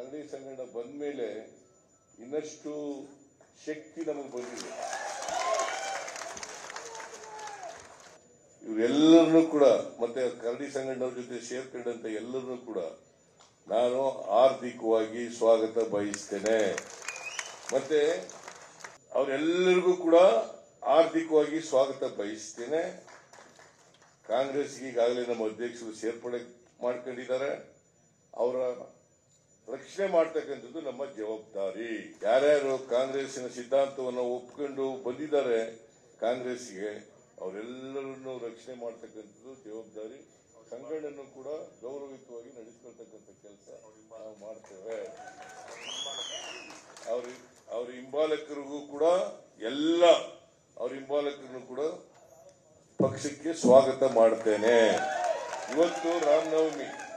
ಕರಡಿ ಸಂಗಡ ಬಂದ ಮೇಲೆ ಇನ್ನಷ್ಟು ಶಕ್ತಿ ನಮಗೆ ಬಂದಿದೆ ಇವರೆಲ್ಲರನ್ನೂ ಕೂಡ ಮತ್ತೆ ಕರಡಿ ಸಂಗಣ್ಣವ್ರ ಜೊತೆ ಸೇರ್ಕೊಂಡಂತ ಎಲ್ಲರನ್ನೂ ಕೂಡ ನಾನು ಆರ್ಥಿಕವಾಗಿ ಸ್ವಾಗತ ಬಯಸ್ತೇನೆ ಮತ್ತೆ ಅವರೆಲ್ಲರಿಗೂ ಕೂಡ ಆರ್ಥಿಕವಾಗಿ ಸ್ವಾಗತ ಬಯಸ್ತೇನೆ ಕಾಂಗ್ರೆಸ್ಗೆ ಈಗಾಗಲೇ ನಮ್ಮ ಅಧ್ಯಕ್ಷರು ಸೇರ್ಪಡೆ ಮಾಡ್ಕೊಂಡಿದ್ದಾರೆ ಅವರ ರಕ್ಷಣೆ ಮಾಡ್ತಕ್ಕಂಥದ್ದು ನಮ್ಮ ಜವಾಬ್ದಾರಿ ಯಾರ್ಯಾರು ಕಾಂಗ್ರೆಸ್ಸಿನ ಸಿದ್ಧಾಂತವನ್ನು ಒಪ್ಕೊಂಡು ಬಂದಿದ್ದಾರೆ ಕಾಂಗ್ರೆಸ್ಗೆ ಅವರೆಲ್ಲರನ್ನು ರಕ್ಷಣೆ ಮಾಡ್ತಕ್ಕಂಥದ್ದು ಜವಾಬ್ದಾರಿ ಸಂಘಟನೆ ಕೂಡ ಗೌರವಯುತವಾಗಿ ನಡೆಸ್ಕೊಳ್ತಕ್ಕಂಥ ಕೆಲಸ ನಾವು ಮಾಡ್ತೇವೆ ಅವ್ರ ಅವ್ರ ಹಿಂಬಾಲಕರಿಗೂ ಕೂಡ ಎಲ್ಲ ಅವ್ರ ಹಿಂಬಾಲಕರನ್ನು ಕೂಡ ಪಕ್ಷಕ್ಕೆ ಸ್ವಾಗತ ಮಾಡ್ತೇನೆ ಇವತ್ತು ರಾಮನವಮಿ